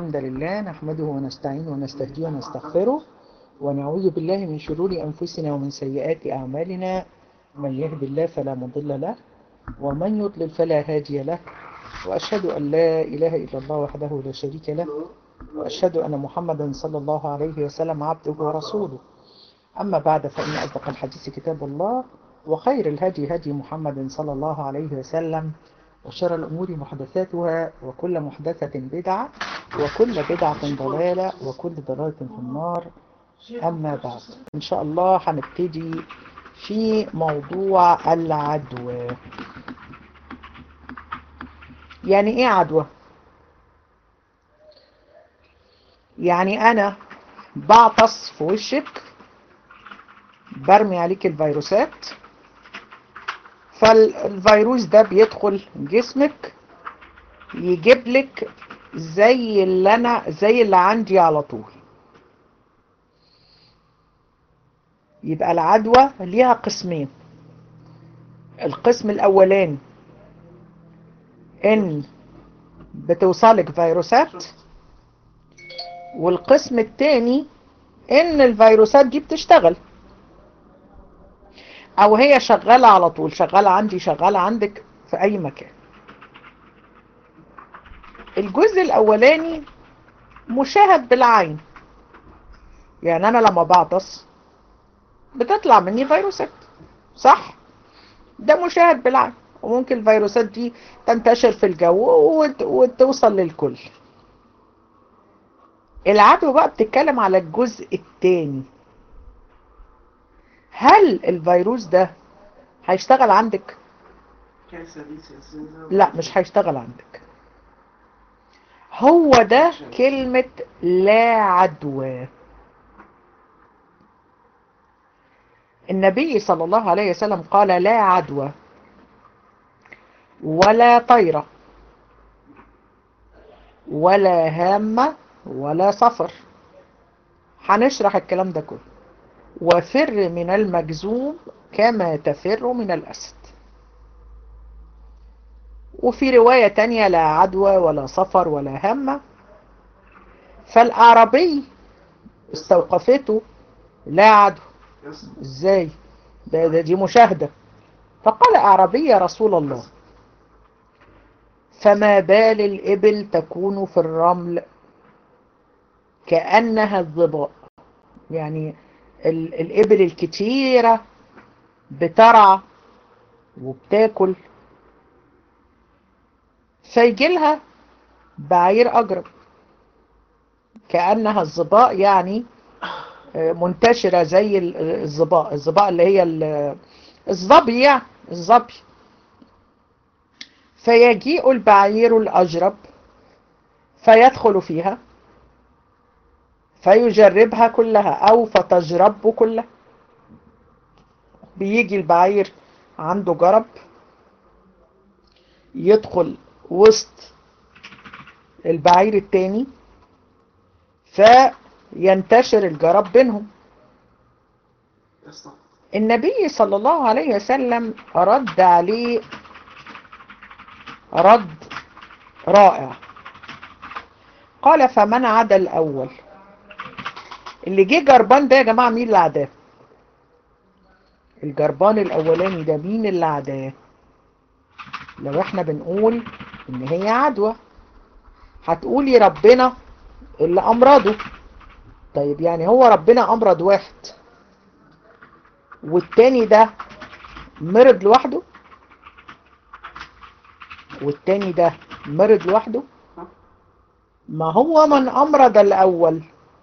الحمد لله نحمده ونستعينه ونستهديه ونستغفره ونعوذ بالله من شرور أنفسنا ومن سيئات أعمالنا من يهد الله فلا مضل له ومن يضلل فلا هادي له وأشهد أن لا إله إلا الله وحده لا شريك له وأشهد أن محمدا صلى الله عليه وسلم عبده ورسوله أما بعد فإن أصدق الحديث كتاب الله وخير الهدي هدي محمد صلى الله عليه وسلم وشر الأمور محدثاتها وكل محدثة بدعة وكل بدعة ضلالة وكل ضلالة في النار أما بعد إن شاء الله هنبتدي في موضوع العدوى يعني إيه عدوى؟ يعني أنا بعطس في وشك برمي عليك الفيروسات فالفيروس ده بيدخل جسمك يجيب لك زي اللي انا زي اللي عندي على طول يبقى العدوى ليها قسمين القسم الاولاني ان بتوصلك فيروسات والقسم الثاني ان الفيروسات دي بتشتغل او هي شغالة على طول شغالة عندي شغالة عندك في اي مكان الجزء الاولاني مشاهد بالعين يعني انا لما بعطس بتطلع مني فيروسات صح ده مشاهد بالعين وممكن الفيروسات دي تنتشر في الجو وتوصل للكل العدوى بقى بتتكلم على الجزء الثاني هل الفيروس ده هيشتغل عندك لا مش هيشتغل عندك هو ده كلمة لا عدوى النبي صلى الله عليه وسلم قال لا عدوى ولا طيرة ولا هامة ولا صفر هنشرح الكلام ده كله وفر من المجزوم كما تفر من الأسد وفي رواية تانية لا عدوى ولا صفر ولا همة فالأعرابي استوقفته لا عدوى ازاي ده, ده دي مشاهدة فقال أعرابي يا رسول الله فما بال الإبل تكون في الرمل كأنها الظباء يعني الإبل الكتيرة بترعى وبتاكل فيجي لها بعير أجرب كأنها الظباء يعني منتشرة زي الظباء الظباء اللي هي الظبي يعني الظبي فيجيء البعير الأجرب فيدخل فيها فيجربها كلها أو فتجرب كلها بيجي البعير عنده جرب يدخل وسط البعير التاني فينتشر الجرب بينهم النبي صلى الله عليه وسلم رد عليه رد رائع قال فمن عدا الأول اللي جه جربان ده يا جماعة مين اللي عداه الجربان الاولاني ده مين اللي عداه لو احنا بنقول ان هي عدوى هتقولي ربنا اللي امرضه طيب يعني هو ربنا امرض واحد والتاني ده مرض لوحده والتاني ده مرض لوحده ما هو من امرض الاول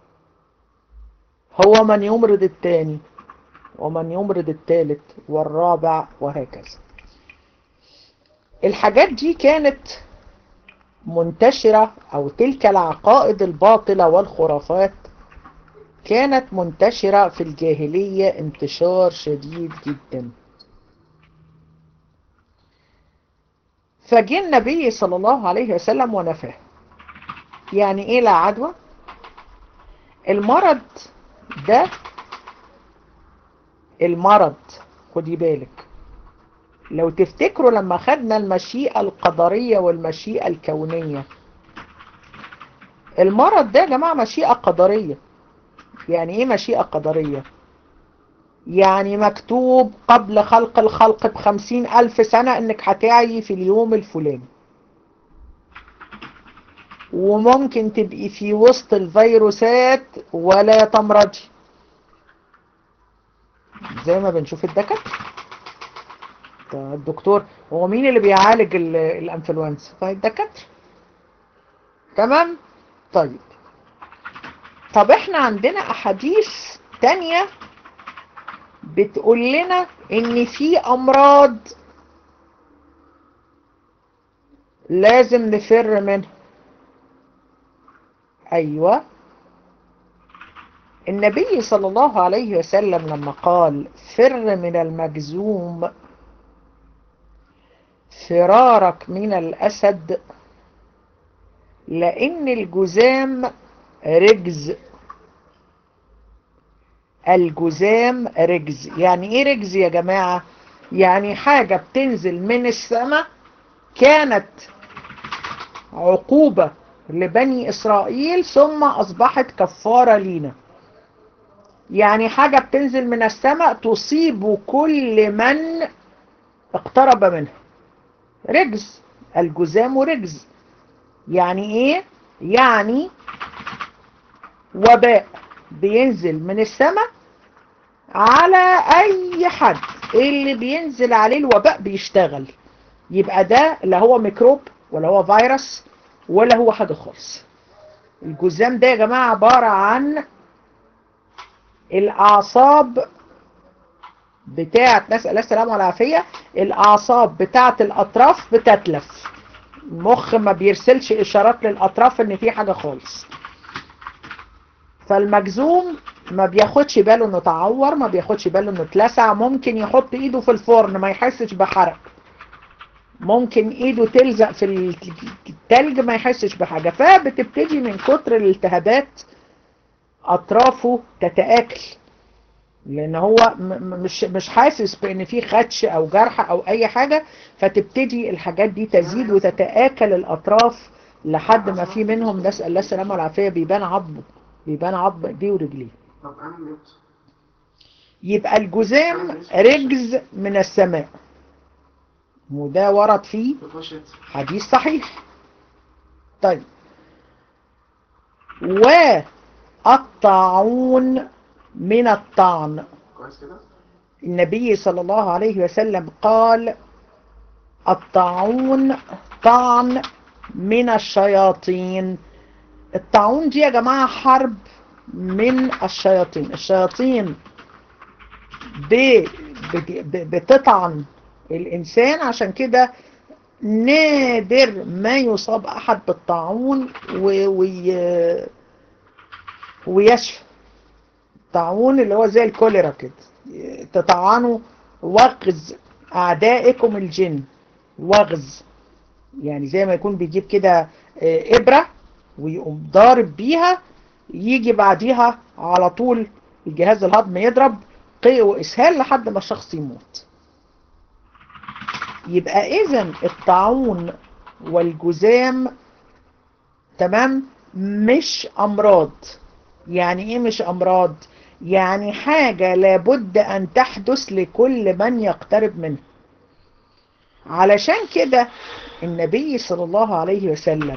هو من يمرض الثاني ومن يمرض الثالث والرابع وهكذا الحاجات دي كانت منتشرة او تلك العقائد الباطلة والخرافات كانت منتشرة في الجاهلية انتشار شديد جدا فجي النبي صلى الله عليه وسلم ونفاه يعني ايه لا عدوى المرض ده المرض خدي بالك لو تفتكروا لما خدنا المشيئة القدرية والمشيئة الكونية المرض ده يا جماعة مشيئة قدرية يعني ايه مشيئة قدرية يعني مكتوب قبل خلق الخلق بخمسين ألف سنة انك هتعي في اليوم الفلاني وممكن تبقي في وسط الفيروسات ولا تمرضي زي ما بنشوف الدكاتره الدكتور هو مين اللي بيعالج الانفلونزا فالدكاتره تمام طيب طب احنا عندنا احاديث تانية بتقول لنا ان في امراض لازم نفر منها ايوه النبي صلى الله عليه وسلم لما قال فر من المجزوم فرارك من الأسد لأن الجزام رجز الجزام رجز يعني ايه رجز يا جماعة يعني حاجة بتنزل من السماء كانت عقوبة لبني إسرائيل ثم أصبحت كفارة لينا يعني حاجة بتنزل من السماء تصيب كل من اقترب منها رجز الجزام رجز يعني ايه يعني وباء بينزل من السماء على اي حد اللي بينزل عليه الوباء بيشتغل يبقى ده لا هو ميكروب ولا هو فيروس ولا هو حاجة خالص الجزام ده يا جماعة عبارة عن الأعصاب بتاعة نسأل الله السلامة والعافية الأعصاب بتاعة الأطراف بتتلف المخ ما بيرسلش إشارات للأطراف إن في حاجة خالص فالمجزوم ما بياخدش باله إنه تعور ما بياخدش باله إنه اتلسع ممكن يحط إيده في الفرن ما يحسش بحرق ممكن إيده تلزق في التلج ما يحسش بحاجة فبتبتدي من كتر الالتهابات أطرافه تتآكل لان هو مش مش حاسس بان في خدش او جرح او اي حاجة فتبتدي الحاجات دي تزيد وتتآكل الاطراف لحد ما في منهم نسأل الله السلامة والعافية بيبان عظمه بيبان عظم ايديه ورجليه يبقى الجزام رجز من السماء وده ورد فيه حديث صحيح طيب والطاعون من الطعن النبي صلى الله عليه وسلم قال الطاعون طعن من الشياطين الطاعون دي يا جماعة حرب من الشياطين الشياطين بتطعن الإنسان عشان كده نادر ما يصاب أحد بالطاعون وي... ويشفى الطاعون اللي هو زي الكوليرا كده تطعنوا وغز أعدائكم الجن وغز يعني زي ما يكون بيجيب كده إبرة ويقوم ضارب بيها يجي بعديها على طول الجهاز الهضم يضرب قيء وإسهال لحد ما الشخص يموت يبقى إذن الطاعون والجزام تمام مش أمراض يعني إيه مش أمراض يعني حاجة لابد أن تحدث لكل من يقترب منه علشان كده النبي صلى الله عليه وسلم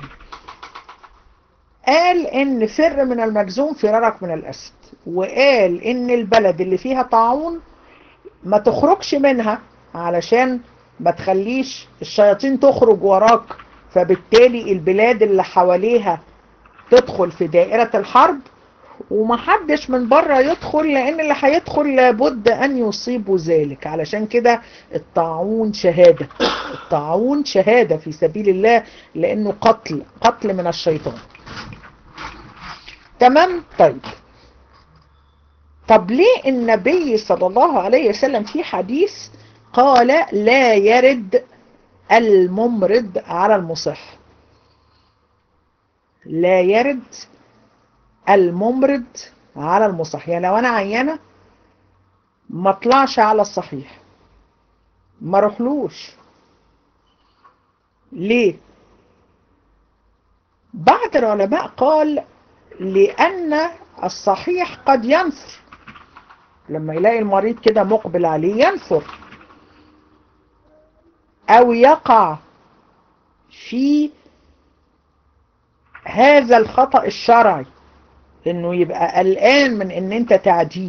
قال ان فر من المجزوم فرارك من الأسد وقال ان البلد اللي فيها طاعون ما تخرجش منها علشان ما تخليش الشياطين تخرج وراك فبالتالي البلاد اللي حواليها تدخل في دائرة الحرب ومحدش من بره يدخل لان اللي هيدخل لابد ان يصيبوا ذلك علشان كده الطاعون شهادة الطاعون شهادة في سبيل الله لانه قتل قتل من الشيطان تمام طيب طب ليه النبي صلى الله عليه وسلم في حديث قال لا يرد الممرض على المصح لا يرد الممرض على المصح يعني لو انا عيانة ما اطلعش على الصحيح ما روحلوش ليه بعض العلماء قال لأن الصحيح قد ينفر لما يلاقي المريض كده مقبل عليه ينفر أو يقع في هذا الخطأ الشرعي انه يبقى قلقان من ان انت تعديه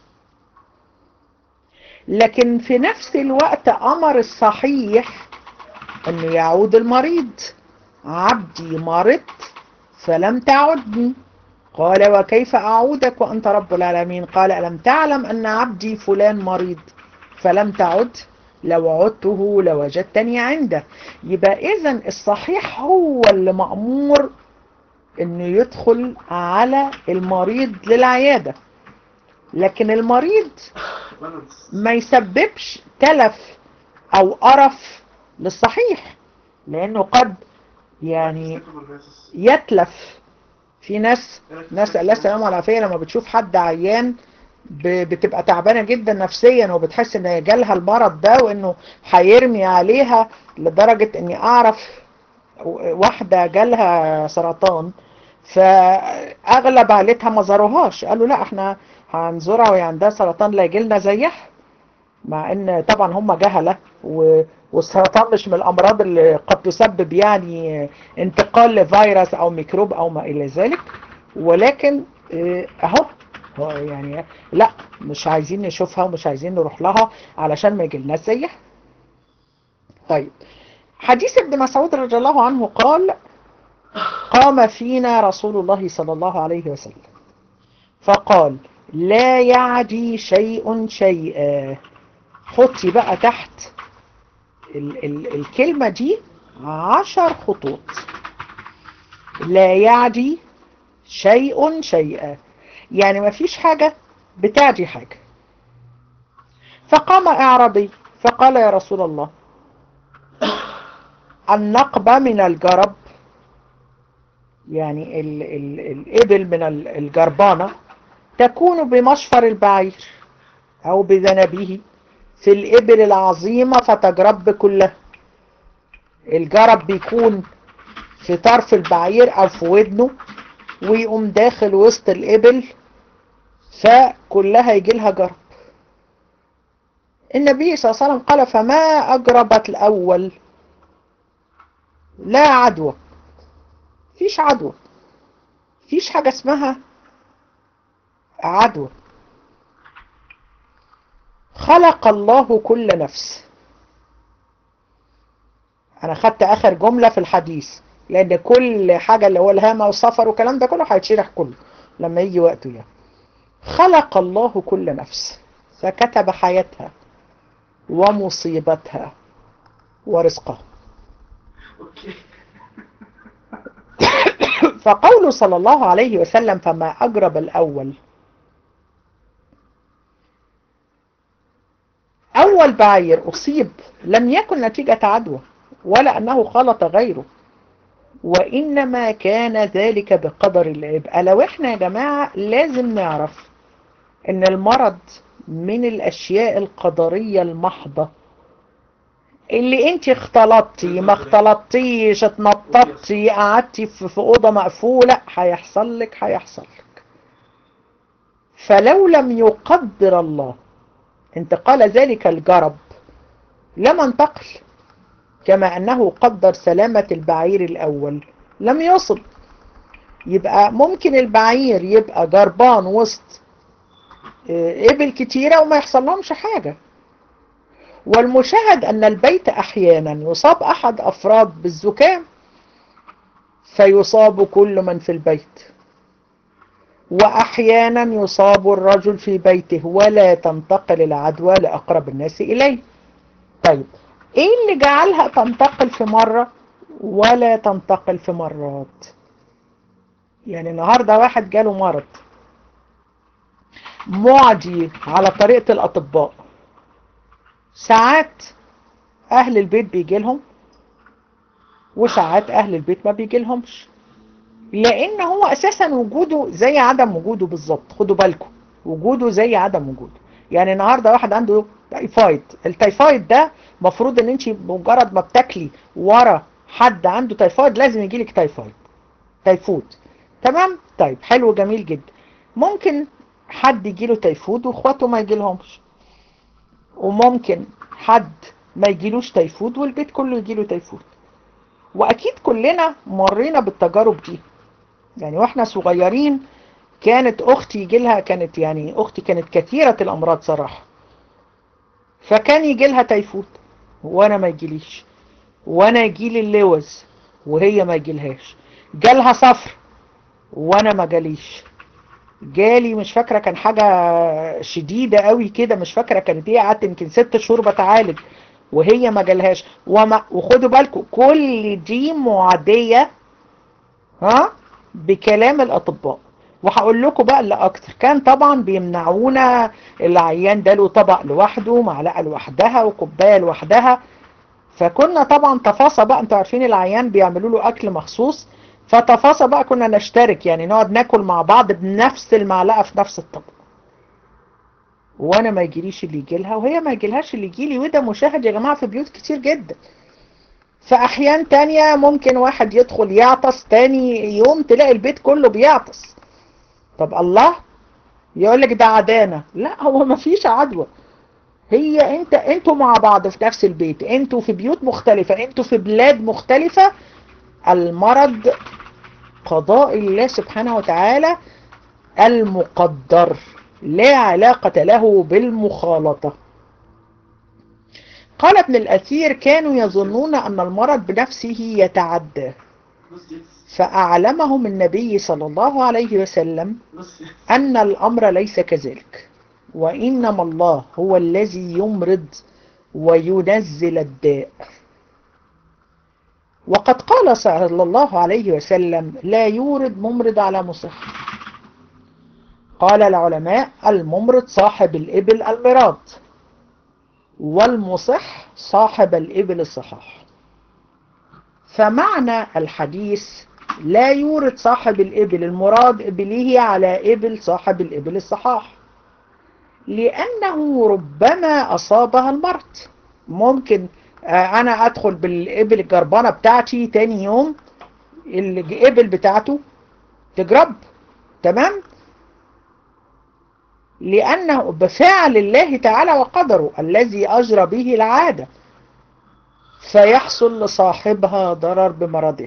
لكن في نفس الوقت امر الصحيح انه يعود المريض عبدي مرضت فلم تعدني قال وكيف اعودك وانت رب العالمين قال الم تعلم ان عبدي فلان مريض فلم تعد لو عدته لوجدتني عنده يبقى اذا الصحيح هو اللي مأمور انه يدخل على المريض للعيادة لكن المريض ما يسببش تلف او قرف للصحيح لانه قد يعني يتلف في ناس ناس الله السلامة والعافية لما بتشوف حد عيان بتبقى تعبانة جدا نفسيا وبتحس ان جالها المرض ده وانه هيرمي عليها لدرجة اني اعرف واحدة جالها سرطان فاغلب عائلتها ما زاروهاش قالوا لا احنا هنزورها وهي عندها سرطان لا يجيلنا زيها مع ان طبعا هم جهلة والسرطان مش من الامراض اللي قد تسبب يعني انتقال لفيروس او ميكروب او ما الى ذلك ولكن اهو يعني لا مش عايزين نشوفها ومش عايزين نروح لها علشان ما يجيلناش زيها طيب حديث ابن مسعود رضي الله عنه قال قام فينا رسول الله صلى الله عليه وسلم فقال لا يعدي شيء شيئا حطي بقى تحت ال ال الكلمة دي عشر خطوط لا يعدي شيء شيئا يعني ما فيش حاجة بتعدي حاجة فقام اعرابي فقال يا رسول الله النقبة من الجرب يعني ال ال الإبل من الجربانة تكون بمشفر البعير أو بذنبه في الإبل العظيمة فتجرب كلها الجرب بيكون في طرف البعير أو في ودنه ويقوم داخل وسط الإبل فكلها يجي لها جرب النبي صلى الله عليه وسلم قال فما أجربت الأول لا عدوى فيش عدوى فيش حاجة اسمها عدوى خلق الله كل نفس انا خدت اخر جملة في الحديث لان كل حاجة اللي هو الهامة والسفر والكلام ده كله هيتشرح كله لما يجي وقته يعني خلق الله كل نفس فكتب حياتها ومصيبتها ورزقها فقوله صلى الله عليه وسلم فما أجرب الأول أول بعير أصيب لم يكن نتيجة عدوى ولا أنه خلط غيره وإنما كان ذلك بقدر الله يبقى لو إحنا يا جماعة لازم نعرف إن المرض من الأشياء القدرية المحضة اللي انت اختلطتي ما اختلطتيش اتنططتي قعدتي في اوضه مقفوله هيحصل لك هيحصل لك فلو لم يقدر الله انتقال ذلك الجرب لما انتقل كما انه قدر سلامة البعير الاول لم يصل يبقى ممكن البعير يبقى جربان وسط ابل كتيرة وما يحصل لهمش حاجة والمشاهد أن البيت أحيانا يصاب أحد أفراد بالزكام فيصاب كل من في البيت وأحيانا يصاب الرجل في بيته ولا تنتقل العدوى لأقرب الناس إليه طيب إيه اللي جعلها تنتقل في مرة ولا تنتقل في مرات يعني النهاردة واحد جاله مرض معدي على طريقة الأطباء ساعات اهل البيت بيجي لهم وساعات اهل البيت ما بيجي لهمش لان هو اساسا وجوده زي عدم وجوده بالظبط خدوا بالكم وجوده زي عدم وجوده يعني النهارده واحد عنده تايفايد التايفايد ده مفروض ان انت بمجرد ما بتاكلي ورا حد عنده تايفايد لازم يجي لك تايفايد تيفود تمام طيب حلو جميل جدا ممكن حد يجيله تيفود واخواته ما يجيلهمش وممكن حد ما يجيلوش تيفود والبيت كله يجيله تيفود واكيد كلنا مرينا بالتجارب دي يعني واحنا صغيرين كانت اختي يجيلها كانت يعني اختي كانت كثيرة الامراض صراحة فكان يجيلها تيفود وانا ما يجيليش وانا يجيلي اللوز وهي ما يجيلهاش جالها صفر وانا ما جاليش جالي مش فاكرة كان حاجة شديدة قوي كده مش فاكرة كانت ايه قعدت يمكن ست شهور بتعالج وهي ما جالهاش وما وخدوا بالكم كل دي معدية ها بكلام الاطباء وهقول لكم بقى اللي اكتر كان طبعا بيمنعونا العيان ده له طبق لوحده معلقه لوحدها وكوبايه لوحدها فكنا طبعا تفاصى بقى انتوا عارفين العيان بيعملوا له اكل مخصوص فتفاصى بقى كنا نشترك يعني نقعد ناكل مع بعض بنفس المعلقه في نفس الطبق وانا ما يجيليش اللي يجيلها وهي ما يجيلهاش اللي يجيلي وده مشاهد يا جماعه في بيوت كتير جدا فاحيان تانية ممكن واحد يدخل يعطس تاني يوم تلاقي البيت كله بيعطس طب الله يقول لك ده عدانة لا هو ما فيش عدوى هي انت انتوا مع بعض في نفس البيت انتوا في بيوت مختلفة انتوا في بلاد مختلفة المرض قضاء الله سبحانه وتعالى المقدر لا علاقة له بالمخالطة قال ابن الأثير كانوا يظنون أن المرض بنفسه يتعدى فأعلمهم النبي صلى الله عليه وسلم أن الأمر ليس كذلك وإنما الله هو الذي يمرض وينزل الداء وقد قال صلى الله عليه وسلم لا يورد ممرض على مصح قال العلماء الممرض صاحب الإبل المراد والمصح صاحب الإبل الصحاح فمعنى الحديث لا يورد صاحب الإبل المراد إبله على إبل صاحب الإبل الصحاح لأنه ربما أصابها المرض ممكن أنا أدخل بالإبل الجربانة بتاعتي تاني يوم الإبل بتاعته تجرب تمام لأنه بفعل الله تعالى وقدره الذي أجرى به العادة فيحصل لصاحبها ضرر بمرضه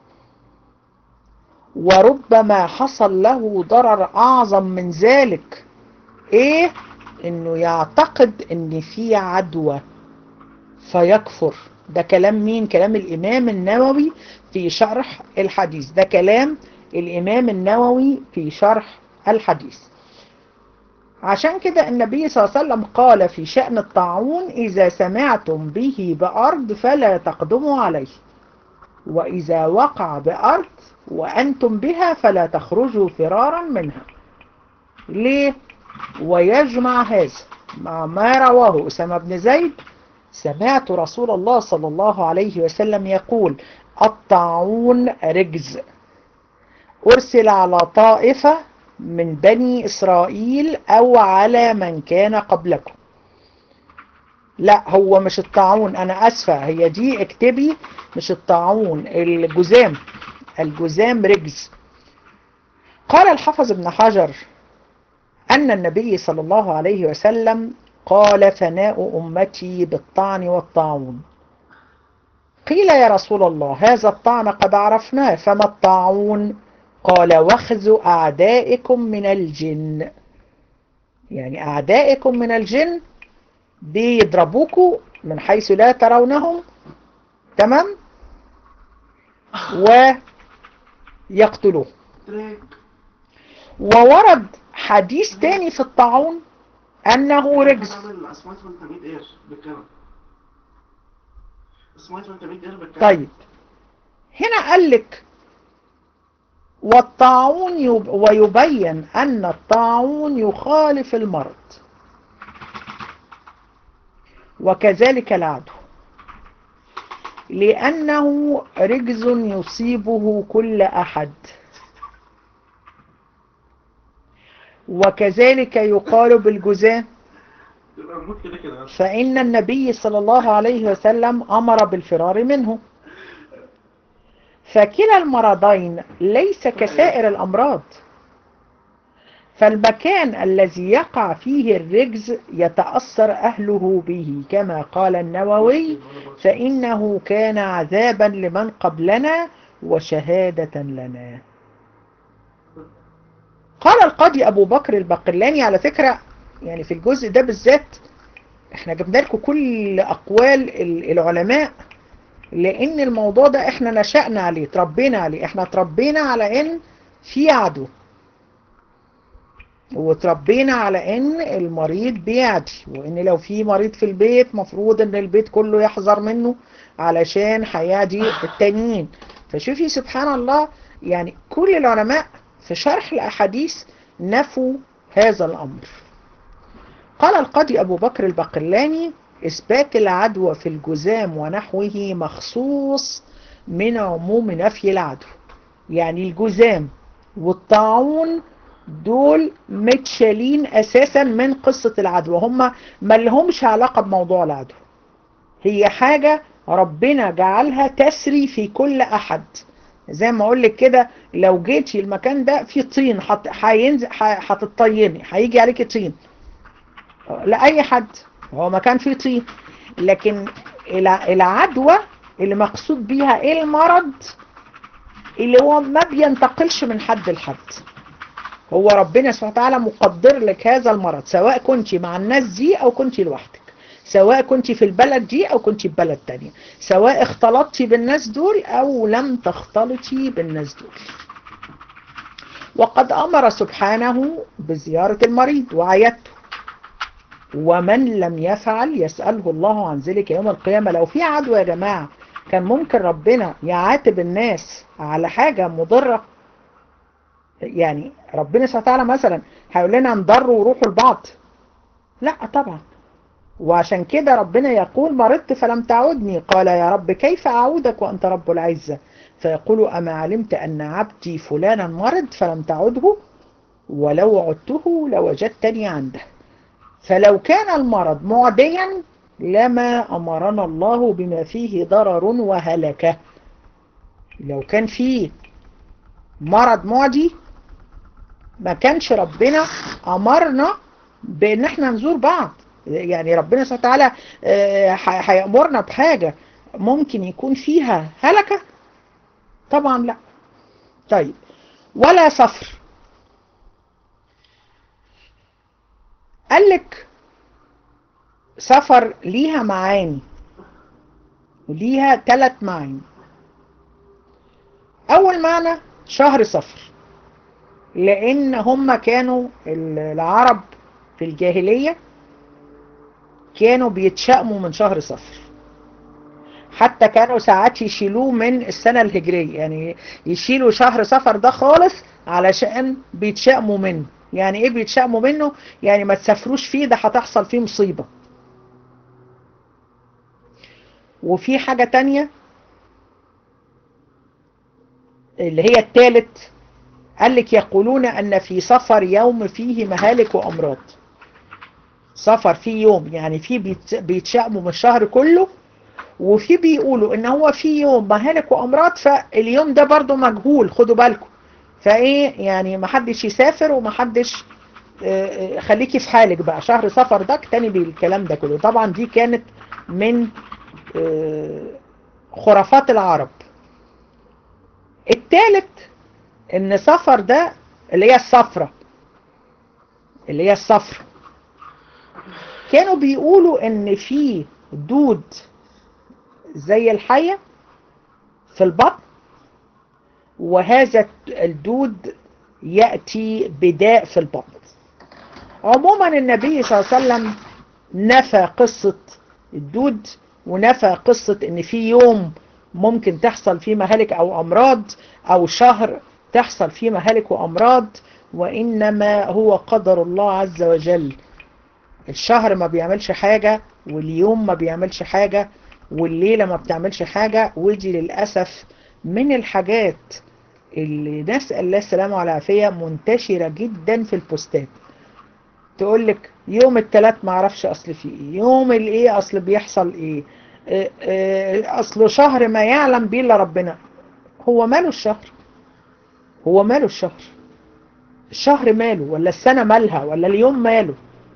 وربما حصل له ضرر أعظم من ذلك إيه؟ إنه يعتقد إن في عدوى فيكفر ده كلام مين؟ كلام الإمام النووي في شرح الحديث ده كلام الإمام النووي في شرح الحديث عشان كده النبي صلى الله عليه وسلم قال في شأن الطاعون إذا سمعتم به بأرض فلا تقدموا عليه وإذا وقع بأرض وأنتم بها فلا تخرجوا فرارا منها ليه؟ ويجمع هذا مع ما رواه أسامة بن زيد سمعت رسول الله صلى الله عليه وسلم يقول الطاعون رجز أرسل على طائفة من بني إسرائيل أو على من كان قبلكم لا هو مش الطاعون أنا أسفة هي دي اكتبي مش الطاعون الجزام الجزام رجز قال الحفظ ابن حجر أن النبي صلى الله عليه وسلم قال فناء أمتي بالطعن والطاعون قيل يا رسول الله هذا الطعن قد عرفناه فما الطاعون قال واخذ أعدائكم من الجن يعني أعدائكم من الجن بيضربوكوا من حيث لا ترونهم تمام ويقتلوه وورد حديث تاني في الطاعون أنه رجز طيب هنا قال لك والطاعون يب... ويبين أن الطاعون يخالف المرض وكذلك العدو لأنه رجز يصيبه كل أحد وكذلك يقال بالجزام فإن النبي صلى الله عليه وسلم أمر بالفرار منه فكلا المرضين ليس كسائر الأمراض فالمكان الذي يقع فيه الرجز يتأثر أهله به كما قال النووي فإنه كان عذابا لمن قبلنا وشهادة لنا قال القاضي أبو بكر البقلاني على فكرة يعني في الجزء ده بالذات احنا جبنا لكم كل أقوال العلماء لأن الموضوع ده احنا نشأنا عليه تربينا عليه احنا تربينا على ان في عدو وتربينا على ان المريض بيعدي وان لو في مريض في البيت مفروض ان البيت كله يحذر منه علشان هيعدي التانيين فشوفي سبحان الله يعني كل العلماء في شرح الأحاديث نفوا هذا الأمر قال القاضي أبو بكر البقلاني إثبات العدوى في الجزام ونحوه مخصوص من عموم نفي العدوى يعني الجزام والطاعون دول متشالين أساسا من قصة العدوى هم ما لهمش علاقة بموضوع العدوى هي حاجة ربنا جعلها تسري في كل أحد زي ما اقول لك كده لو جيتي المكان ده فيه طين هينزل هتطيني هيجي عليكي طين لاي حد هو مكان فيه طين لكن العدوى اللي مقصود بيها ايه المرض اللي هو ما بينتقلش من حد لحد هو ربنا سبحانه وتعالى مقدر لك هذا المرض سواء كنت مع الناس دي او كنت لوحدك سواء كنت في البلد دي او كنت في بلد تانية سواء اختلطتي بالناس دول او لم تختلطي بالناس دول وقد امر سبحانه بزيارة المريض وعيادته ومن لم يفعل يسأله الله عن ذلك يوم القيامة لو في عدوى يا جماعة كان ممكن ربنا يعاتب الناس على حاجة مضرة يعني ربنا سبحانه وتعالى مثلا هيقول لنا انضروا وروحوا لبعض لا طبعا وعشان كده ربنا يقول مرضت فلم تعودني قال يا رب كيف أعودك وأنت رب العزة فيقول أما علمت أن عبدي فلانا مرض فلم تعده ولو عدته لوجدتني عنده فلو كان المرض معديا لما أمرنا الله بما فيه ضرر وهلكة لو كان فيه مرض معدي ما كانش ربنا أمرنا بأن احنا نزور بعض يعني ربنا سبحانه وتعالى هيأمرنا بحاجة ممكن يكون فيها هلكة طبعا لا طيب ولا صفر قال لك سفر ليها معاني وليها ثلاث معاني اول معنى شهر صفر لان هم كانوا العرب في الجاهلية كانوا بيتشأموا من شهر صفر حتى كانوا ساعات يشيلوه من السنة الهجرية يعني يشيلوا شهر صفر ده خالص علشان بيتشأموا منه يعني ايه بيتشأموا منه يعني ما تسافروش فيه ده هتحصل فيه مصيبة وفي حاجة تانية اللي هي التالت قال لك يقولون ان في سفر يوم فيه مهالك وامراض سفر فيه يوم يعني في بيتشأموا من الشهر كله وفي بيقولوا ان هو في يوم مهالك وامراض فاليوم ده برضو مجهول خدوا بالكم فايه يعني ما حدش يسافر وما حدش خليكي في حالك بقى شهر سفر ده اجتنبي الكلام ده كله طبعا دي كانت من خرافات العرب الثالث ان سفر ده اللي هي الصفرة اللي هي الصفرة كانوا بيقولوا ان في دود زي الحية في البطن وهذا الدود يأتي بداء في البطن عموما النبي صلى الله عليه وسلم نفى قصة الدود ونفى قصة ان في يوم ممكن تحصل فيه مهالك او امراض او شهر تحصل فيه مهالك وامراض وانما هو قدر الله عز وجل الشهر ما بيعملش حاجة واليوم ما بيعملش حاجة والليلة ما بتعملش حاجة ودي للأسف من الحاجات اللي نسأل الله السلامة والعافية منتشرة جدا في البوستات تقول لك يوم الثلاث ما اعرفش اصل في ايه يوم الايه اصل بيحصل ايه اصل شهر ما يعلم بيه الا ربنا هو ماله الشهر هو ماله الشهر الشهر ماله ولا السنة مالها ولا اليوم ماله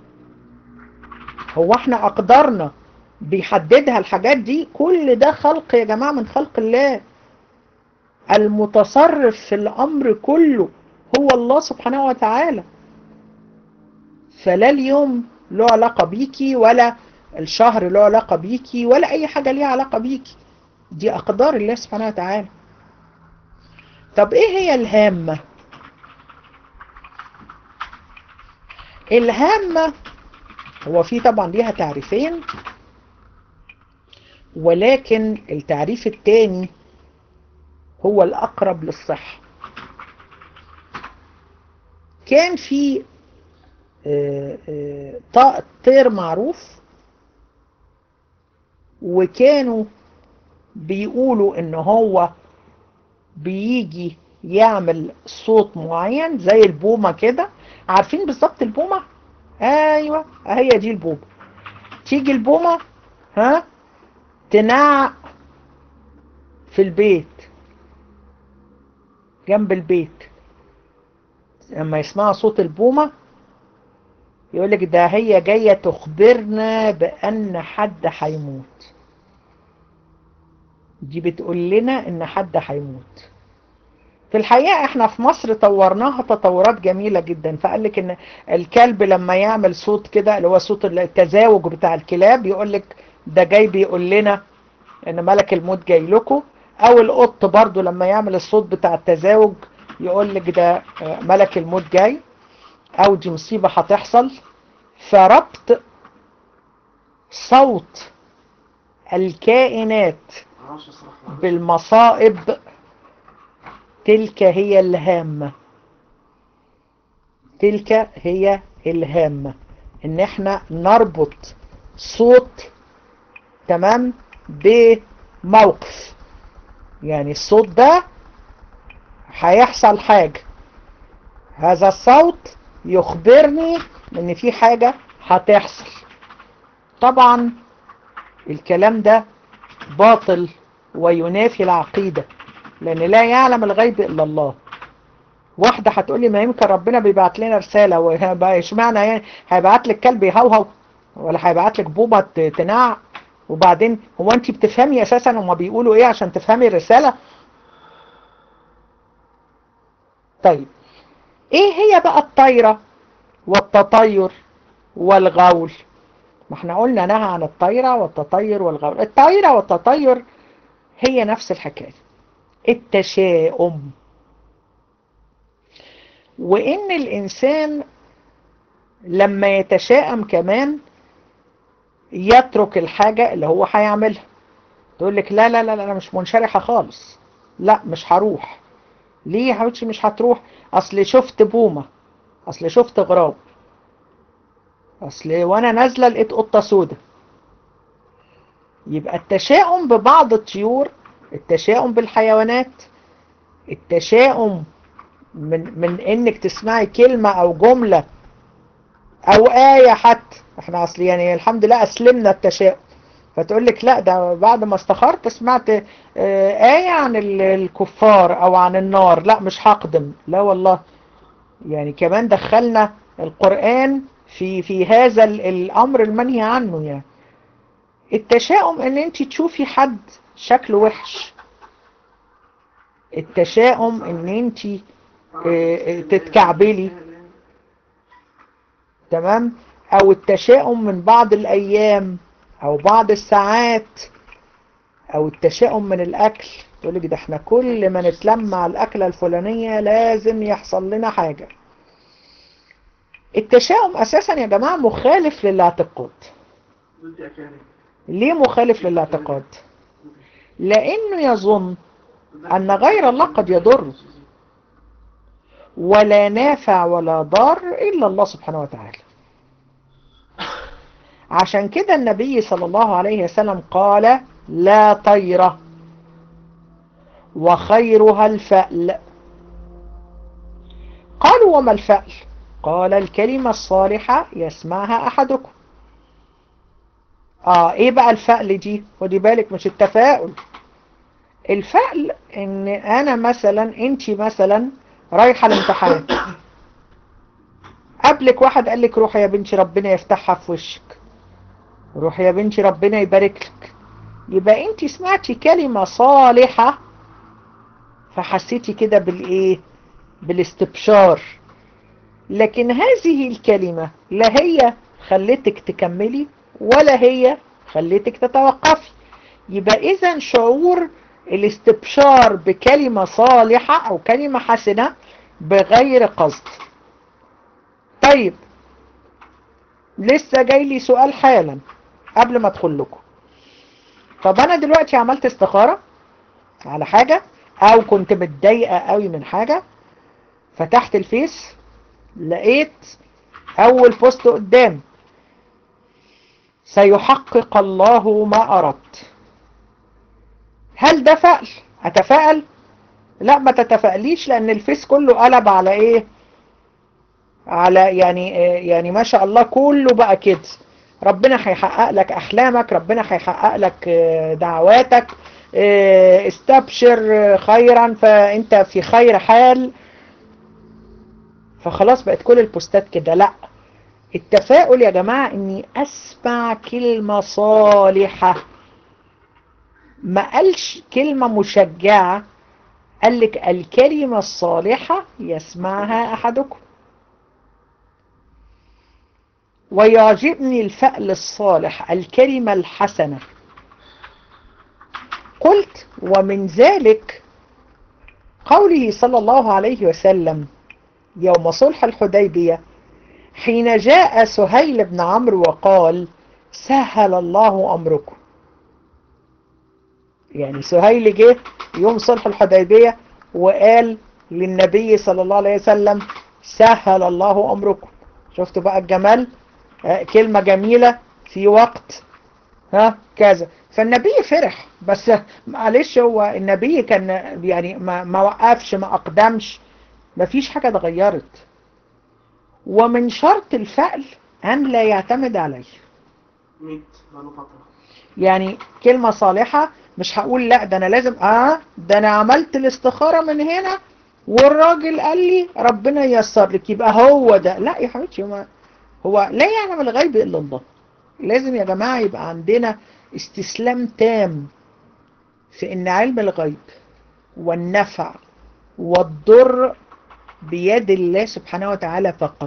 هو احنا اقدارنا بيحددها الحاجات دي كل ده خلق يا جماعة من خلق الله المتصرف في الامر كله هو الله سبحانه وتعالى فلا اليوم له علاقة بيكي ولا الشهر له علاقة بيكي ولا اي حاجة ليها علاقة بيكي دي اقدار الله سبحانه وتعالى طب ايه هي الهامة الهامة هو في طبعا ليها تعريفين ولكن التعريف الثاني هو الأقرب للصحة كان في طير معروف وكانوا بيقولوا ان هو بيجي يعمل صوت معين زي البومة كده عارفين بالظبط البومة ايوه هي دي البومة تيجي البومة ها تنع في البيت جنب البيت لما يسمعوا صوت البومة يقولك ده هي جاية تخبرنا بأن حد هيموت دي بتقول لنا ان حد هيموت في الحقيقة احنا في مصر طورناها تطورات جميلة جدا فقال لك ان الكلب لما يعمل صوت كده اللي هو صوت التزاوج بتاع الكلاب يقول لك ده جاي بيقول لنا ان ملك الموت جاي لكم او القط برضو لما يعمل الصوت بتاع التزاوج يقول لك ده ملك الموت جاي او دي مصيبة هتحصل فربط صوت الكائنات بالمصائب تلك هي الهامة تلك هي الهامة ان احنا نربط صوت تمام بموقف يعني الصوت ده هيحصل حاجة هذا الصوت يخبرني ان في حاجة هتحصل طبعا الكلام ده باطل وينافي العقيدة لان لا يعلم الغيب الا الله واحدة هتقولي ما يمكن ربنا بيبعت لنا رسالة وهيبقى اشمعنى يعني هيبعت لك كلب يهوهو ولا هيبعت لك بومة تنع وبعدين هو انت بتفهمي اساسا هما بيقولوا ايه عشان تفهمي الرسالة طيب ايه هي بقى الطايرة والتطير والغول ما احنا قلنا نهى عن الطايرة والتطير والغول الطايرة والتطير هي نفس الحكاية التشاؤم وان الانسان لما يتشائم كمان يترك الحاجة اللي هو هيعملها تقول لك لا لا لا انا مش منشرحة خالص لا مش هروح ليه يا حبيبتي مش هتروح اصل شفت بومة اصل شفت غراب اصل وانا نازلة لقيت قطة سودة يبقى التشاؤم ببعض الطيور التشاؤم بالحيوانات التشاؤم من من انك تسمعي كلمة او جملة او آية حتى احنا اصل يعني الحمد لله اسلمنا التشاؤم فتقول لك لا ده بعد ما استخرت سمعت آية عن الكفار او عن النار لا مش هقدم لا والله يعني كمان دخلنا القرآن في في هذا الامر المنهي عنه يعني التشاؤم ان انت تشوفي حد شكله وحش التشاؤم ان انت تتكعبلي تمام او التشاؤم من بعض الايام او بعض الساعات او التشاؤم من الاكل تقول لك ده احنا كل ما نتلم على الاكله الفلانيه لازم يحصل لنا حاجه التشاؤم اساسا يا جماعه مخالف للاعتقاد ليه مخالف للاعتقاد لانه يظن ان غير الله قد يضر ولا نافع ولا ضار الا الله سبحانه وتعالى عشان كده النبي صلى الله عليه وسلم قال لا طيرة وخيرها الفأل قالوا وما الفأل قال الكلمة الصالحة يسمعها أحدكم آه إيه بقى الفأل دي ودي بالك مش التفاؤل الفعل ان انا مثلا انت مثلا رايحة الامتحان قبلك واحد قال لك روحي يا بنتي ربنا يفتحها في وشك روحي يا بنتي ربنا يبارك لك يبقى انت سمعتي كلمة صالحة فحسيتي كده بالايه بالاستبشار لكن هذه الكلمة لا هي خلتك تكملي ولا هي خلتك تتوقفي يبقى اذا شعور الاستبشار بكلمة صالحة او كلمة حسنة بغير قصد طيب لسه جاي لي سؤال حالا قبل ما ادخل لكم طب انا دلوقتي عملت استخارة على حاجة او كنت متضايقة قوي من حاجة فتحت الفيس لقيت اول بوست قدام سيحقق الله ما اردت هل ده فعل اتفائل لا ما تتفائليش لان الفيس كله قلب على ايه على يعني يعني ما شاء الله كله بقى كده ربنا هيحقق لك احلامك ربنا هيحقق لك دعواتك استبشر خيرا فانت في خير حال فخلاص بقت كل البوستات كده لا التفاؤل يا جماعة اني اسمع كلمة صالحة ما قالش كلمة مشجعة قال لك الكلمة الصالحة يسمعها احدكم ويعجبني الفأل الصالح الكلمة الحسنة قلت ومن ذلك قوله صلى الله عليه وسلم يوم صلح الحديبية حين جاء سهيل بن عمرو وقال سهل الله أمركم يعني سهيل جه يوم صلح الحديبية وقال للنبي صلى الله عليه وسلم سهل الله أمركم شفتوا بقى الجمال كلمة جميلة في وقت ها كذا فالنبي فرح بس معلش هو النبي كان يعني ما, ما وقفش ما أقدمش ما فيش حاجة اتغيرت ومن شرط الفعل أن لا يعتمد عليه يعني كلمة صالحة مش هقول لا ده أنا لازم آه ده أنا عملت الاستخارة من هنا والراجل قال لي ربنا ييسر لك يبقى هو ده لا يا حبيبتي هو هو لا يعلم الغيب إلا الله لازم يا جماعة يبقى عندنا استسلام تام في ان علم الغيب والنفع والضر بيد الله سبحانه وتعالى فقط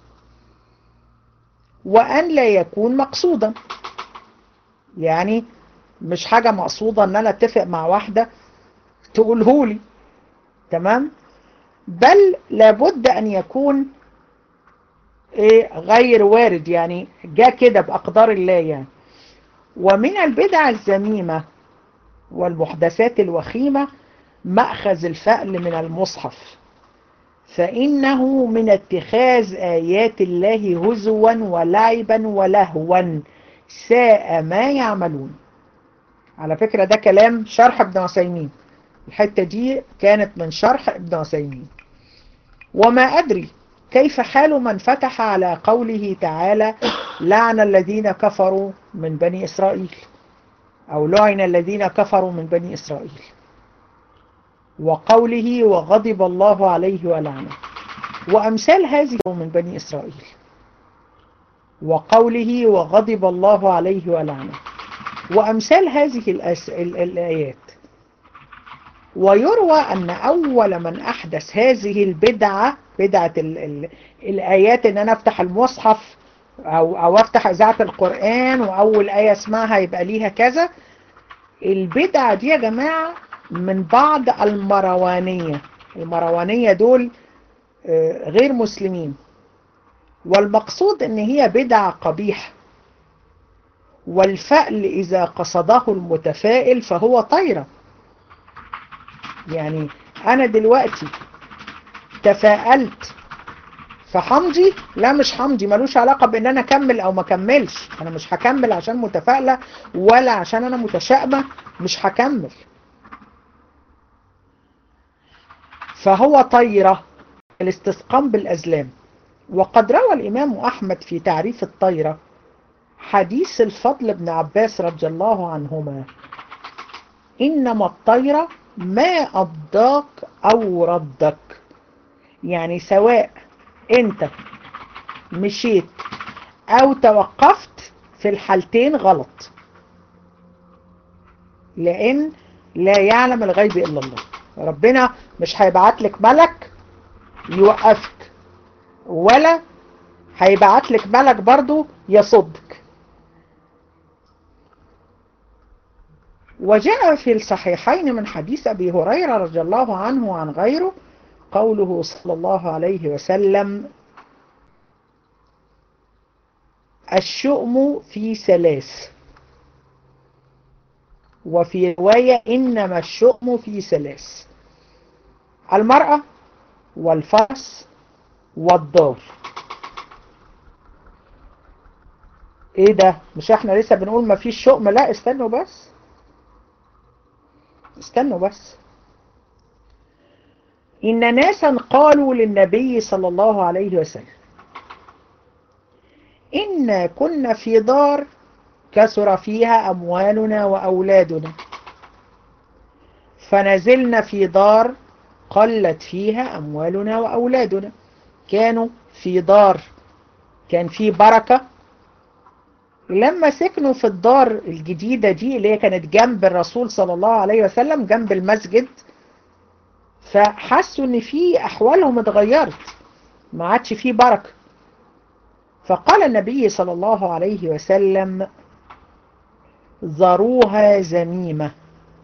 وأن لا يكون مقصودا يعني مش حاجة مقصودة ان انا اتفق مع واحدة تقولهولي تمام بل لابد ان يكون ايه غير وارد يعني جاء كده بأقدار الله يعني ومن البدع الذميمة والمحدثات الوخيمة مأخذ الفأل من المصحف فإنه من اتخاذ آيات الله هزوا ولعبا ولهوا ساء ما يعملون على فكرة ده كلام شرح ابن عثيمين الحتة دي كانت من شرح ابن عثيمين وما أدري كيف حال من فتح على قوله تعالى لعن الذين كفروا من بني إسرائيل أو لعن الذين كفروا من بني إسرائيل وقوله وغضب الله عليه ولعنه وأمثال هذه من بني إسرائيل وقوله وغضب الله عليه ولعنه وأمثال هذه الأس... ال... الآيات ويروى أن أول من أحدث هذه البدعة بدعة ال... ال... الآيات أن أنا أفتح المصحف أو, أو أفتح إذاعة القرآن وأول آية اسمعها يبقى ليها كذا البدعة دي يا جماعة من بعض المروانية المروانية دول غير مسلمين والمقصود ان هي بدعة قبيحة والفأل اذا قصده المتفائل فهو طيرة يعني انا دلوقتي تفائلت فحمضي لا مش حمضي ملوش علاقة بان انا اكمل او ما كملش انا مش هكمل عشان متفائلة ولا عشان انا متشائمة مش هكمل فهو طيرة الاستسقام بالأزلام وقد روى الإمام أحمد في تعريف الطيرة حديث الفضل بن عباس رضي الله عنهما إنما الطير ما أبداك أو ردك يعني سواء أنت مشيت أو توقفت في الحالتين غلط لأن لا يعلم الغيب إلا الله ربنا مش هيبعت لك ملك يوقفك ولا هيبعت لك ملك برضو يصدك وجاء في الصحيحين من حديث أبي هريرة رضي الله عنه وعن غيره قوله صلى الله عليه وسلم الشؤم في ثلاث وفي رواية إنما الشؤم في ثلاث المرأة والفرس والدار ايه ده مش احنا لسه بنقول ما فيش شؤم لا استنوا بس استنوا بس إن ناسا قالوا للنبي صلى الله عليه وسلم إن كنا في دار كثر فيها أموالنا وأولادنا فنزلنا في دار قلت فيها أموالنا وأولادنا كانوا في دار كان في بركة لما سكنوا في الدار الجديدة دي اللي هي كانت جنب الرسول صلى الله عليه وسلم جنب المسجد فحسوا ان في احوالهم اتغيرت ما عادش في بركة فقال النبي صلى الله عليه وسلم ذروها زميمة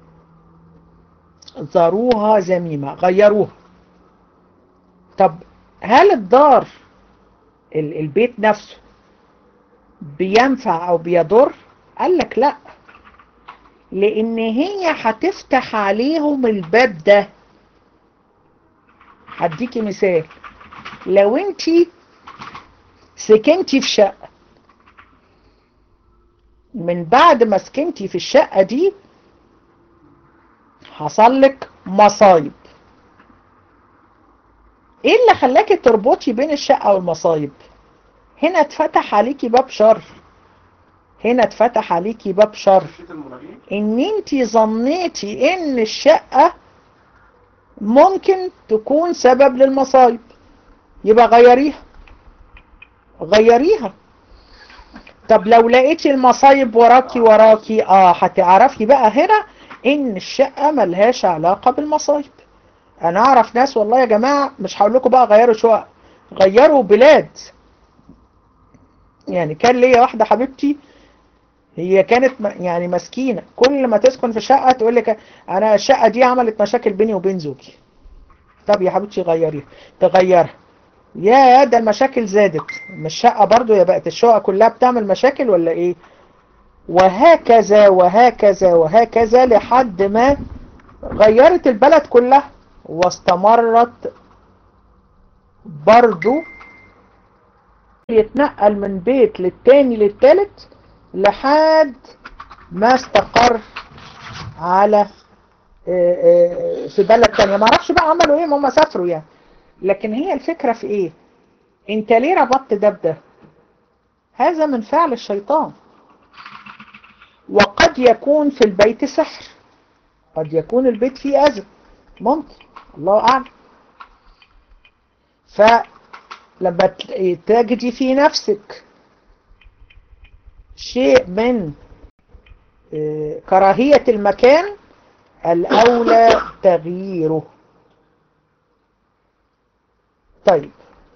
ذروها زميمة غيروها طب هل الدار البيت نفسه بينفع او بيضر قال لك لا لان هي هتفتح عليهم الباب ده هديكي مثال لو انت سكنتي في شقة من بعد ما سكنتي في الشقة دي حصل لك مصايب ايه اللي خلاكي تربطي بين الشقة والمصايب هنا اتفتح عليكي باب شر هنا اتفتح عليكي باب شر ان انتي ظنيتي ان الشقة ممكن تكون سبب للمصايب يبقى غيريها غيريها طب لو لقيتي المصايب وراكي وراكي اه هتعرفي بقى هنا ان الشقة ملهاش علاقة بالمصايب انا اعرف ناس والله يا جماعة مش هقول لكم بقى غيروا شقق غيروا بلاد يعني كان ليا واحدة حبيبتي هي كانت يعني مسكينة كل ما تسكن في شقة تقول لك انا الشقة دي عملت مشاكل بيني وبين زوجي طب يا حبيبتي غيريها تغيرها يا ده المشاكل زادت مش شقة برضو يا بقت الشقة كلها بتعمل مشاكل ولا ايه وهكذا وهكذا وهكذا لحد ما غيرت البلد كلها واستمرت برضو يتنقل من بيت للتاني للتالت لحد ما استقر على في بلد تانية ما اعرفش بقى عملوا ايه ما هم سافروا يعني لكن هي الفكرة في ايه انت ليه ربطت ده بده هذا من فعل الشيطان وقد يكون في البيت سحر قد يكون البيت فيه اذى ممكن الله اعلم فلما تجدي في نفسك شيء من كراهية المكان الأولى تغييره طيب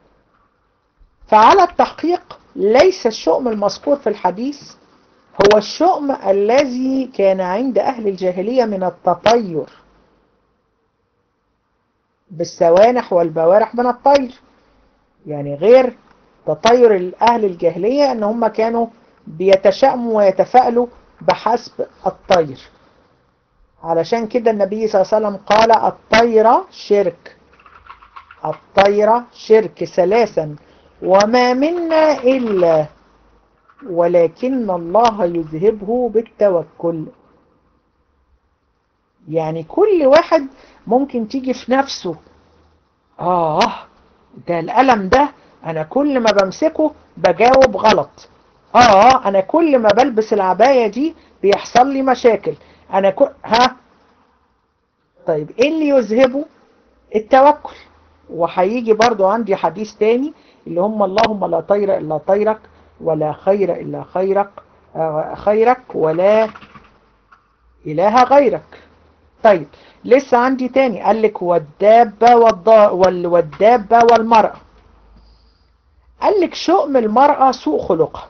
فعلى التحقيق ليس الشؤم المذكور في الحديث هو الشؤم الذي كان عند أهل الجاهلية من التطير بالسوانح والبوارح من الطير يعني غير تطير أهل الجاهلية أن هم كانوا بيتشائموا ويتفائلوا بحسب الطير علشان كده النبي صلى الله عليه وسلم قال الطيرة شرك الطيرة شرك ثلاثا وما منا إلا ولكن الله يذهبه بالتوكل يعني كل واحد ممكن تيجي في نفسه آه ده الألم ده أنا كل ما بمسكه بجاوب غلط آه أنا كل ما بلبس العباية دي بيحصل لي مشاكل أنا كل ها طيب ايه اللي يذهبه التوكل وهيجي برضو عندي حديث تاني اللي هم اللهم لا طير إلا طيرك ولا خير إلا خيرك خيرك ولا إله غيرك طيب لسه عندي تاني قال لك والدابة والدابة والمرأة قال لك شؤم المرأة سوء خلقها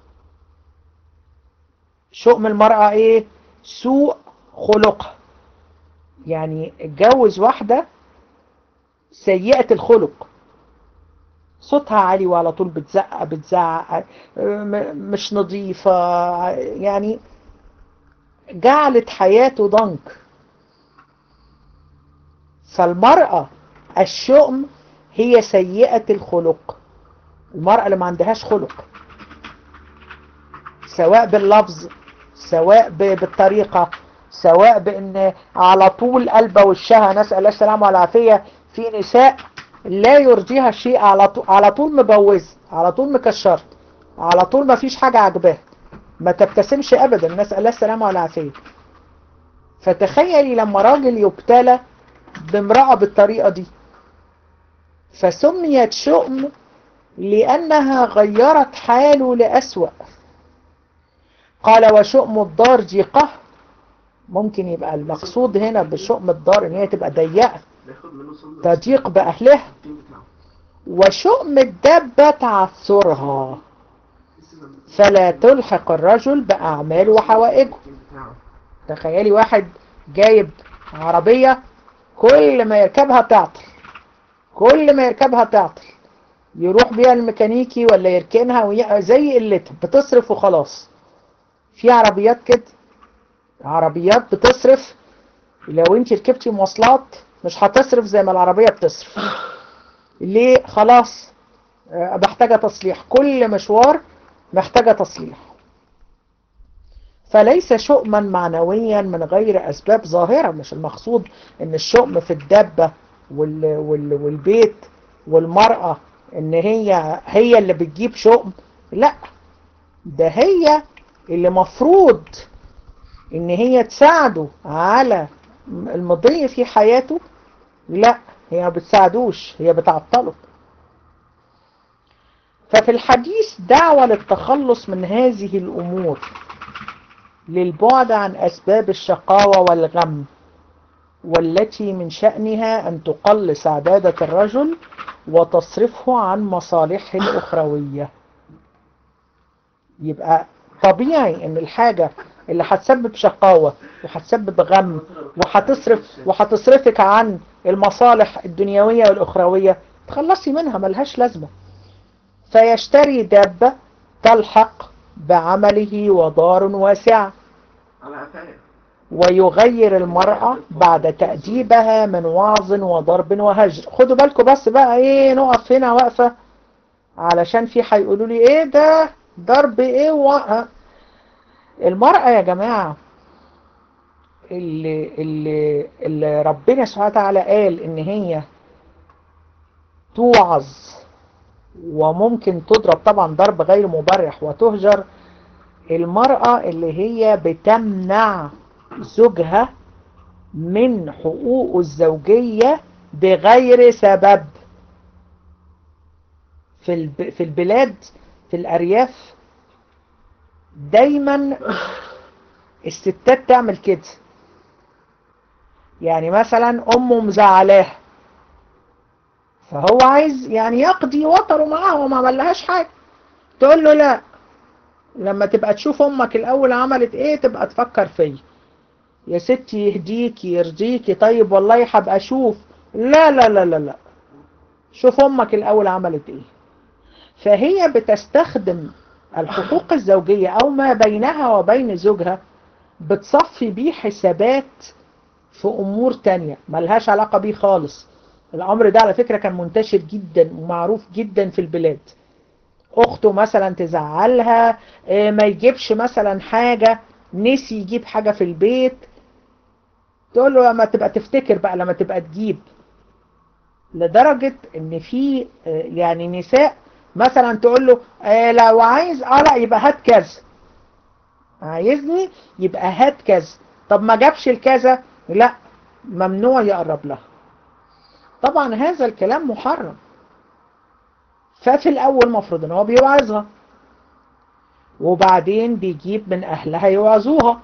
شؤم المرأة ايه سوء خلقها يعني اتجوز واحدة سيئة الخلق صوتها عالي وعلى طول بتزعق بتزعق مش نظيفة يعني جعلت حياته ضنك فالمرأة الشؤم هي سيئة الخلق المرأة اللي ما عندهاش خلق سواء باللفظ سواء بالطريقة سواء بان على طول قلبه وشها نسأل الله السلامة والعافية في نساء لا يرضيها شيء على طول, على طول مبوز على طول مكشرت على طول ما فيش حاجة عجباه ما تبتسمش ابدا نسأل الله السلامة والعافية فتخيلي لما راجل يبتلى بامرأة بالطريقة دي فسميت شؤم لأنها غيرت حاله لأسوأ قال وشؤم الدار ضيقة ممكن يبقى المقصود هنا بشؤم الدار ان هي تبقى ضيقة تضيق بأهلها وشؤم الدابة تعثرها فلا تلحق الرجل بأعماله وحوائجه تخيلي واحد جايب عربية كل ما يركبها تعطل كل ما يركبها تعطل يروح بيها الميكانيكي ولا يركنها وي... زي قلتها بتصرف وخلاص في عربيات كده عربيات بتصرف لو انت ركبتي مواصلات مش هتصرف زي ما العربية بتصرف ليه خلاص محتاجة تصليح كل مشوار محتاجة تصليح فليس شؤما معنويا من غير أسباب ظاهرة مش المقصود ان الشؤم في الدابة وال وال والبيت والمرأة ان هي هي اللي بتجيب شؤم لا ده هي اللي مفروض ان هي تساعده على المضي في حياته لا هي ما بتساعدوش هي بتعطله ففي الحديث دعوة للتخلص من هذه الأمور للبعد عن أسباب الشقاوة والغم والتي من شأنها أن تقل سعادة الرجل وتصرفه عن مصالحه الأخروية يبقى طبيعي ان الحاجة اللي هتسبب شقاوة وهتسبب غم وهتصرف وهتصرفك عن المصالح الدنيوية والأخروية تخلصي منها ملهاش لازمة فيشتري دابة تلحق بعمله ودار واسعة ويغير المرأة بعد تأديبها من وعظ وضرب وهجر خدوا بالكم بس بقى ايه نقف هنا وقفة علشان في هيقولوا لي ايه ده ضرب ايه وقع المرأة يا جماعة اللي, اللي, اللي ربنا سبحانه وتعالى قال ان هي توعظ وممكن تضرب طبعا ضرب غير مبرح وتهجر المرأة اللي هي بتمنع زوجها من حقوقه الزوجية بغير سبب في في البلاد في الأرياف دايما الستات تعمل كده يعني مثلا أمه مزعلاها فهو عايز يعني يقضي وطره معاها وما عملهاش حاجة تقول له لا لما تبقى تشوف امك الاول عملت ايه تبقى تفكر فيا يا ستي يهديكي يرضيكي طيب والله هبقى اشوف لا لا لا لا لا شوف امك الاول عملت ايه فهي بتستخدم الحقوق الزوجية او ما بينها وبين زوجها بتصفي بيه حسابات في امور تانية ملهاش علاقة بيه خالص الامر ده على فكرة كان منتشر جدا ومعروف جدا في البلاد اخته مثلا تزعلها ما يجيبش مثلا حاجة نسي يجيب حاجة في البيت تقول له لما تبقى تفتكر بقى لما تبقى تجيب لدرجة ان في يعني نساء مثلا تقول له اه لو عايز اه لا يبقى هات كذا عايزني يبقى هات كذا طب ما جابش الكذا لا ممنوع يقرب لها طبعا هذا الكلام محرم ففي الأول مفروض ان هو بيوعظها وبعدين بيجيب من أهلها يوعظوها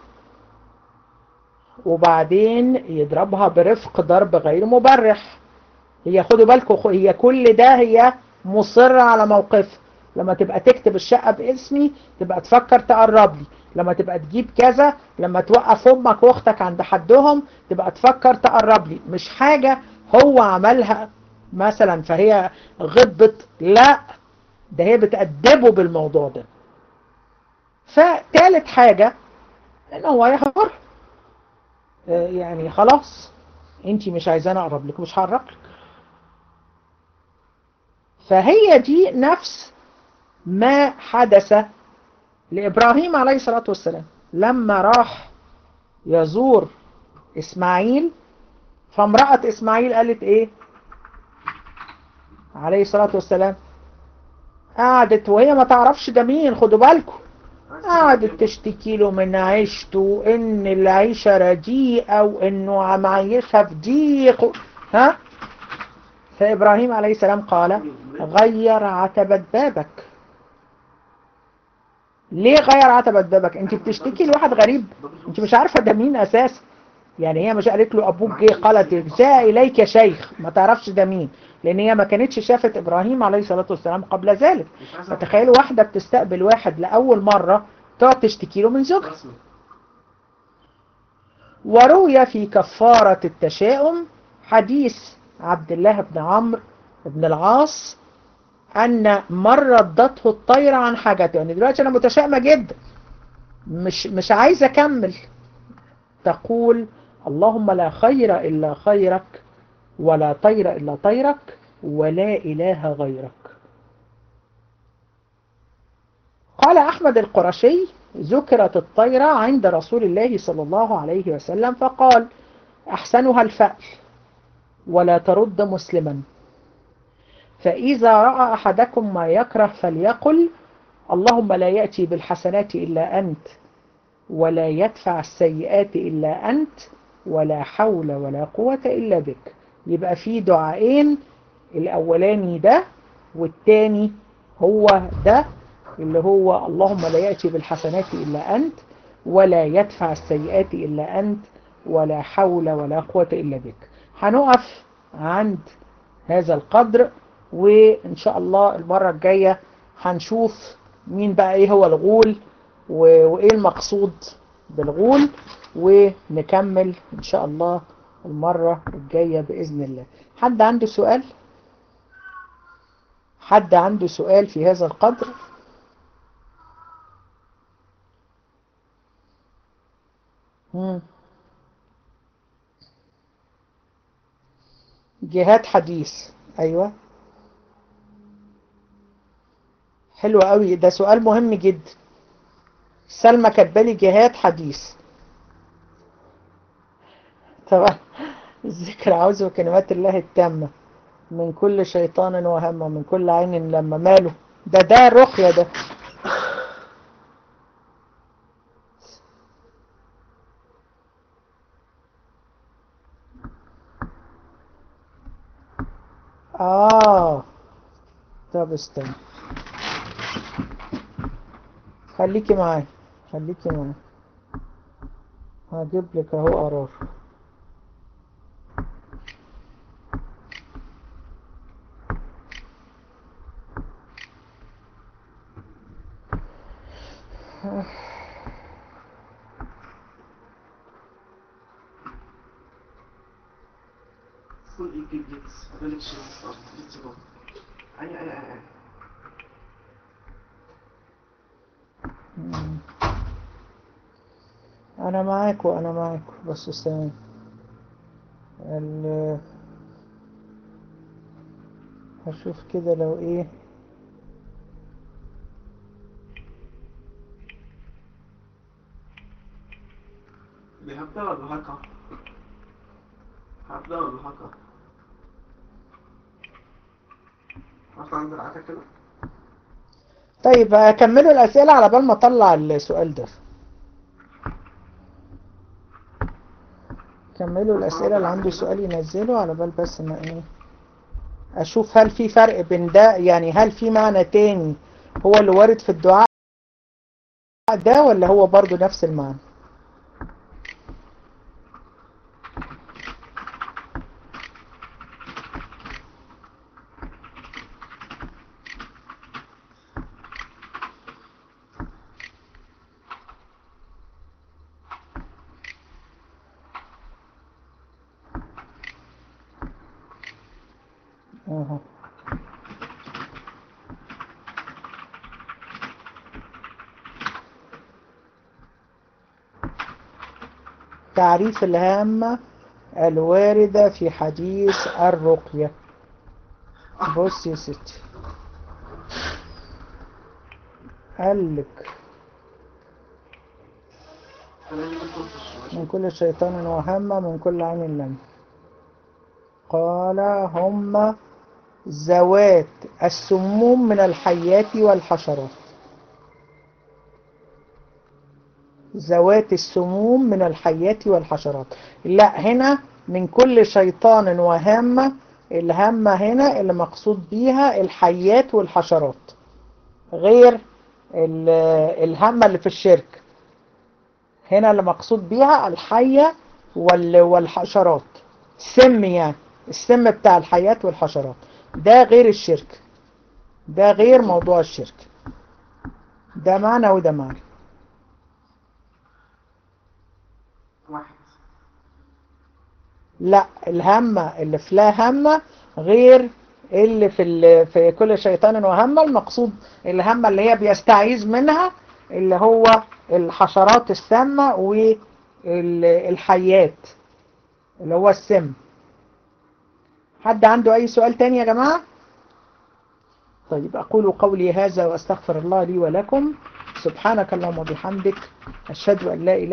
وبعدين يضربها برفق ضرب غير مبرح هي خدوا بالكم هي كل ده هي مصرة على موقف لما تبقى تكتب الشقة باسمي تبقى تفكر تقرب لي لما تبقى تجيب كذا لما توقف امك واختك عند حدهم تبقى تفكر تقرب لي مش حاجة هو عملها مثلا فهي غضبت لا ده هي بتأدبه بالموضوع ده فتالت حاجة ان هو يحضر يعني خلاص انت مش عايزاني اقرب لك مش هقرب لك فهي دي نفس ما حدث لإبراهيم عليه الصلاة والسلام لما راح يزور إسماعيل فامرأة إسماعيل قالت إيه عليه الصلاة والسلام قعدت وهي ما تعرفش ده مين خدوا بالكم قعدت تشتكي له من عيشته ان العيشة رديئة وانه معيشها في ضيق ها فابراهيم عليه السلام قال غير عتبة بابك ليه غير عتبة بابك انت بتشتكي لواحد غريب انت مش عارفة ده مين اساسا يعني هي مش قالت له ابوك جه قالت جاء اليك يا شيخ ما تعرفش ده مين لان هي ما كانتش شافت ابراهيم عليه الصلاة والسلام قبل ذلك فتخيلوا واحدة بتستقبل واحد لأول مرة تقعد تشتكي له من زوجها وروي في كفارة التشاؤم حديث عبد الله بن عمرو بن العاص أن مرضته الطيرة عن حاجته يعني دلوقتي أنا متشائمة جدا مش, مش عايزة أكمل تقول اللهم لا خير إلا خيرك ولا طير إلا طيرك ولا إله غيرك قال أحمد القرشي ذكرت الطيرة عند رسول الله صلى الله عليه وسلم فقال أحسنها الفأل ولا ترد مسلما فإذا رأى أحدكم ما يكره فليقل اللهم لا يأتي بالحسنات إلا أنت ولا يدفع السيئات إلا أنت ولا حول ولا قوة إلا بك يبقى في دعائين الأولاني ده والتاني هو ده اللي هو اللهم لا يأتي بالحسنات إلا أنت ولا يدفع السيئات إلا أنت ولا حول ولا قوة إلا بك هنقف عند هذا القدر وإن شاء الله المرة الجاية هنشوف مين بقى إيه هو الغول وإيه المقصود بالغول ونكمل إن شاء الله المرة الجاية بإذن الله حد عنده سؤال حد عنده سؤال في هذا القدر مم. جهاد حديث ايوه حلو قوي ده سؤال مهم جدا سلمى كاتبالي جهاد حديث طبعا الذكر عاوز بكلمات الله التامة من كل شيطان وهم ومن كل عين لما ماله ده ده الرقية ده آه طب استنى خليكي معايا خليكي معايا هجيب لك اهو قرار Full EP Blitz, Relictions of Blitzeburg. Ei, ei, ei, ei. مم. انا معاك وانا معاك بس استنى ال هشوف كده لو ايه بيهبدأ ولا بهكا؟ هبدأ ولا بهكا؟ عارف عند العتا كده؟ طيب هكملوا الأسئلة على بال ما أطلع السؤال ده كملوا الأسئلة اللي عنده سؤال ينزله على بال بس ما ايه أشوف هل في فرق بين ده يعني هل في معنى تاني هو اللي وارد في الدعاء ده ولا هو برضو نفس المعنى اهو تعريف الهامة الواردة في حديث الرقية بص يا ستي قال لك خلينا ندخل في السؤال من كل شيطان وهمة من كل عين لم قال هم ذوات السموم من الحيات والحشرات ذوات السموم من الحيات والحشرات لا هنا من كل شيطان وهامة الهامة هنا اللي مقصود بيها الحيات والحشرات غير ال- الهامة اللي في الشرك هنا اللي مقصود بيها الحية وال- والحشرات سم يعني السم بتاع الحيات والحشرات ده غير الشرك ده غير موضوع الشرك ده معنى وده معنى واحد لا الهمة اللي في لا همة غير اللي في ال- في كل شيطان وهمة المقصود الهمة اللي هي بيستعيذ منها اللي هو الحشرات السامة والحيات اللي هو السم حد عنده أي سؤال تاني يا جماعة طيب أقول قولي هذا وأستغفر الله لي ولكم سبحانك اللهم وبحمدك أشهد أن لا إله